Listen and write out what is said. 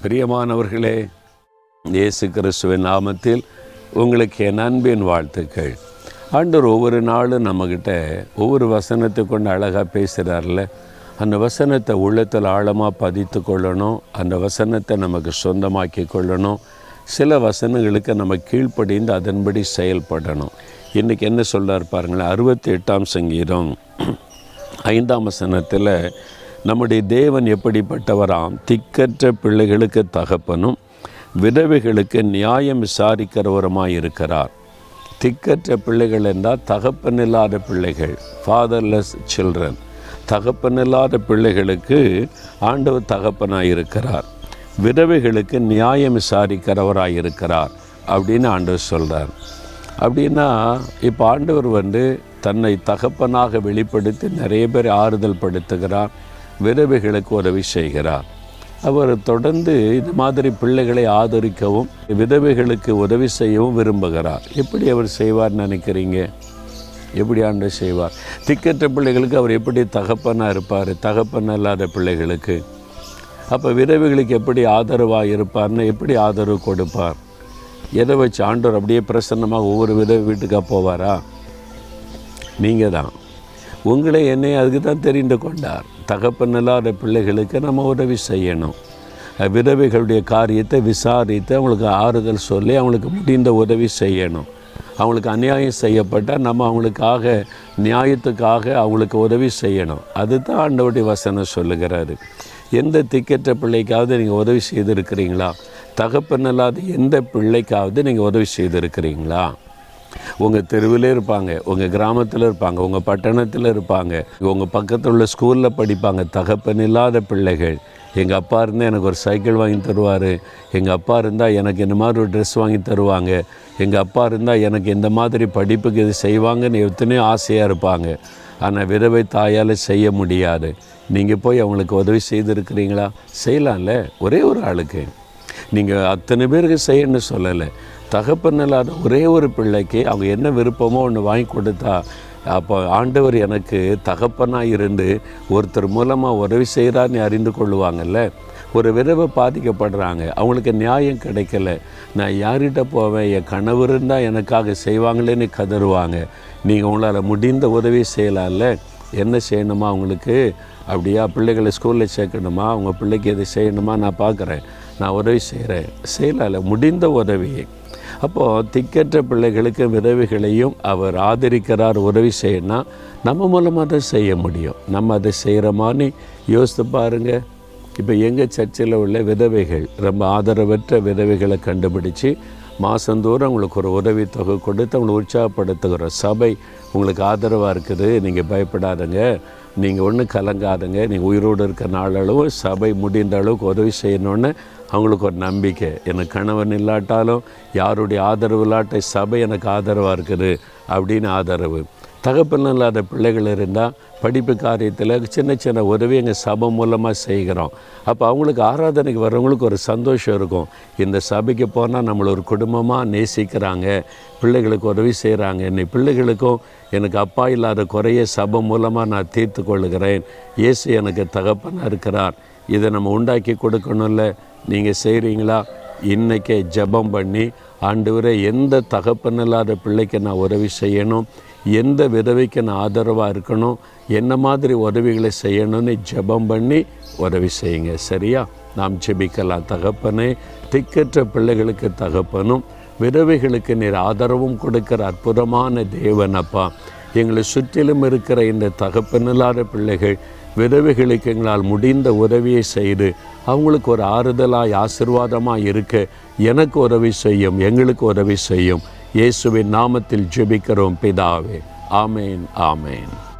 பிரியமானவர்களே இயேசு கிறிஸ்துவின் நாமத்தில் உங்களுக்கு என் அன்பின் வாழ்த்துக்கள் ஆண்டவர் ஒவ்வொரு நாளும் நம்மக்கிட்ட ஒவ்வொரு வசனத்தை கொண்டு அழகாக பேசுகிறார்ல அந்த வசனத்தை உள்ளத்தில் ஆழமாக பதித்து கொள்ளணும் அந்த வசனத்தை நமக்கு சொந்தமாக்கி கொள்ளணும் சில வசனங்களுக்கு நம்ம கீழ்ப்படிந்து அதன்படி செயல்படணும் இன்றைக்கி என்ன சொல்கிறார் பாருங்களேன் அறுபத்தி எட்டாம் சங்கீதம் ஐந்தாம் வசனத்தில் நம்முடைய தேவன் எப்படிப்பட்டவராம் திக்கற்ற பிள்ளைகளுக்கு தகப்பனும் விதவைகளுக்கு நியாயம் விசாரிக்கிறவருமாய் இருக்கிறார் திக்கற்ற பிள்ளைகள் என்றால் தகப்பன் இல்லாத பிள்ளைகள் ஃபாதர்லெஸ் சில்ட்ரன் தகப்பன் இல்லாத பிள்ளைகளுக்கு ஆண்டவர் தகப்பனாய் இருக்கிறார் விதவைகளுக்கு நியாயம் விசாரிக்கிறவராய் இருக்கிறார் அப்படின்னு ஆண்டவர் சொல்கிறார் அப்படின்னா இப்போ ஆண்டவர் வந்து தன்னை தகப்பனாக வெளிப்படுத்தி நிறைய பேர் ஆறுதல் படுத்துகிறார் விதவைகளுக்கு உதவி செய்கிறார் அவர் தொடர்ந்து இது மாதிரி பிள்ளைகளை ஆதரிக்கவும் விதவைகளுக்கு உதவி செய்யவும் விரும்புகிறார் எப்படி அவர் செய்வார் நினைக்கிறீங்க எப்படி ஆண்டு செய்வார் திக்கற்ற பிள்ளைகளுக்கு அவர் எப்படி தகப்பனாக இருப்பார் தகப்பன் இல்லாத பிள்ளைகளுக்கு அப்போ விதவைகளுக்கு எப்படி ஆதரவாக இருப்பார்னு எப்படி ஆதரவு கொடுப்பார் எதை வச்சு ஆண்டவர் அப்படியே பிரசன்னமாக ஒவ்வொரு விதவை வீட்டுக்காக போவாரா நீங்கள் தான் உங்களை என்னை அதுக்கு தான் தெரிந்து கொண்டார் தகப்பன் இல்லாத பிள்ளைகளுக்கு நம்ம உதவி செய்யணும் விதவைகளுடைய காரியத்தை விசாரித்து அவங்களுக்கு ஆறுதல் சொல்லி அவங்களுக்கு முடிந்த உதவி செய்யணும் அவங்களுக்கு அநியாயம் செய்யப்பட்டால் நம்ம அவங்களுக்காக நியாயத்துக்காக அவங்களுக்கு உதவி செய்யணும் அதுதான் ஆண்டவருடைய வசனம் சொல்லுகிறாரு எந்த திக்கற்ற பிள்ளைக்காவது நீங்கள் உதவி செய்திருக்கிறீங்களா தகப்பன் இல்லாத எந்த பிள்ளைக்காவது நீங்கள் உதவி செய்திருக்கிறீங்களா உங்கள் தெருவிலே இருப்பாங்க உங்கள் கிராமத்தில் இருப்பாங்க உங்கள் பட்டணத்தில் இருப்பாங்க உங்கள் பக்கத்தில் உள்ள ஸ்கூலில் படிப்பாங்க தகப்பன் இல்லாத பிள்ளைகள் எங்கள் அப்பா இருந்தால் எனக்கு ஒரு சைக்கிள் வாங்கி தருவார் எங்கள் அப்பா இருந்தால் எனக்கு இந்த மாதிரி ஒரு ட்ரெஸ் வாங்கி தருவாங்க எங்கள் அப்பா இருந்தால் எனக்கு இந்த மாதிரி படிப்புக்கு இது செய்வாங்கன்னு எத்தனையோ ஆசையாக இருப்பாங்க ஆனால் விதவை தாயால் செய்ய முடியாது நீங்கள் போய் அவங்களுக்கு உதவி செய்திருக்கிறீங்களா செய்யலாம்ல ஒரே ஒரு ஆளுக்கு நீங்கள் அத்தனை பேருக்கு செய்யணும்னு சொல்லலை தகப்பன் இல்லாத ஒரே ஒரு பிள்ளைக்கு அவங்க என்ன விருப்பமோ ஒன்று வாங்கி கொடுத்தா அப்போ ஆண்டவர் எனக்கு தகப்பனாக இருந்து ஒருத்தர் மூலமாக உதவி செய்கிறான்னு அறிந்து கொள்ளுவாங்கல்ல ஒரு விதவை பாதிக்கப்படுறாங்க அவங்களுக்கு நியாயம் கிடைக்கல நான் யார்கிட்ட போவேன் என் கணவர் இருந்தால் எனக்காக செய்வாங்களேன்னு கதறுவாங்க நீங்கள் உங்களால் முடிந்த உதவி செய்யலாம்ல என்ன செய்யணுமா அவங்களுக்கு அப்படியா பிள்ளைகளை ஸ்கூலில் சேர்க்கணுமா அவங்க பிள்ளைக்கு எது செய்யணுமா நான் பார்க்குறேன் நான் உதவி செய்கிறேன் செய்யலாம்ல முடிந்த உதவியை அப்போது திக்கற்ற பிள்ளைகளுக்கு விதவிகளையும் அவர் ஆதரிக்கிறார் உதவி செய்யணும் நம்ம மூலமாக தான் செய்ய முடியும் நம்ம அதை செய்கிற மாதிரி யோசித்து பாருங்கள் இப்போ எங்கள் சர்ச்சில் உள்ள விதவைகள் ரொம்ப ஆதரவற்ற விதவைகளை கண்டுபிடிச்சு மாதந்தோறும் அவங்களுக்கு ஒரு உதவி தொகை கொடுத்து அவங்களை உற்சாகப்படுத்துகிற சபை உங்களுக்கு ஆதரவாக இருக்குது நீங்கள் பயப்படாதுங்க நீங்கள் ஒன்றும் கலங்காதுங்க நீங்கள் உயிரோடு இருக்க நாளளவு சபை முடிந்த அளவுக்கு உதவி செய்யணுன்னு அவங்களுக்கு ஒரு நம்பிக்கை எனக்கு கணவன் இல்லாட்டாலும் யாருடைய ஆதரவு இல்லாட்ட சபை எனக்கு ஆதரவாக இருக்குது அப்படின்னு ஆதரவு தகப்பன் இல்லாத பிள்ளைகள் இருந்தால் படிப்பு காரியத்தில் சின்ன சின்ன உதவி எங்கள் சபை மூலமாக செய்கிறோம் அப்போ அவங்களுக்கு ஆராதனைக்கு வர்றவங்களுக்கு ஒரு சந்தோஷம் இருக்கும் இந்த சபைக்கு போனால் நம்மளை ஒரு குடும்பமாக நேசிக்கிறாங்க பிள்ளைகளுக்கு உதவி செய்கிறாங்க என்னை பிள்ளைகளுக்கும் எனக்கு அப்பா இல்லாத குறைய சபை மூலமாக நான் தீர்த்து கொள்ளுகிறேன் இயேசு எனக்கு தகப்பனாக இருக்கிறார் இதை நம்ம உண்டாக்கி கொடுக்கணும்ல நீங்கள் செய்கிறீங்களா இன்றைக்கே ஜெபம் பண்ணி ஆண்டவரே எந்த தகப்பன் இல்லாத பிள்ளைக்கு நான் உதவி செய்யணும் எந்த விதவைக்கு நான் ஆதரவாக இருக்கணும் என்ன மாதிரி உதவிகளை செய்யணும்னு ஜெபம் பண்ணி உதவி செய்யுங்க சரியா நாம் ஜெபிக்கலாம் தகப்பனே திக்கற்ற பிள்ளைகளுக்கு தகப்பனும் விதவைகளுக்கு நீர் ஆதரவும் கொடுக்கிற அற்புதமான தேவன் அப்பா எங்களை சுற்றிலும் இருக்கிற இந்த தகப்பனில்லாத பிள்ளைகள் விதவைகளுக்கு எங்களால் முடிந்த உதவியை செய்து அவங்களுக்கு ஒரு ஆறுதலாய் ஆசிர்வாதமாக இருக்க எனக்கு உதவி செய்யும் எங்களுக்கு உதவி செய்யும் இயேசுவின் நாமத்தில் ஜெபிக்கிறோம் பிதாவே ஆமேன் ஆமேன்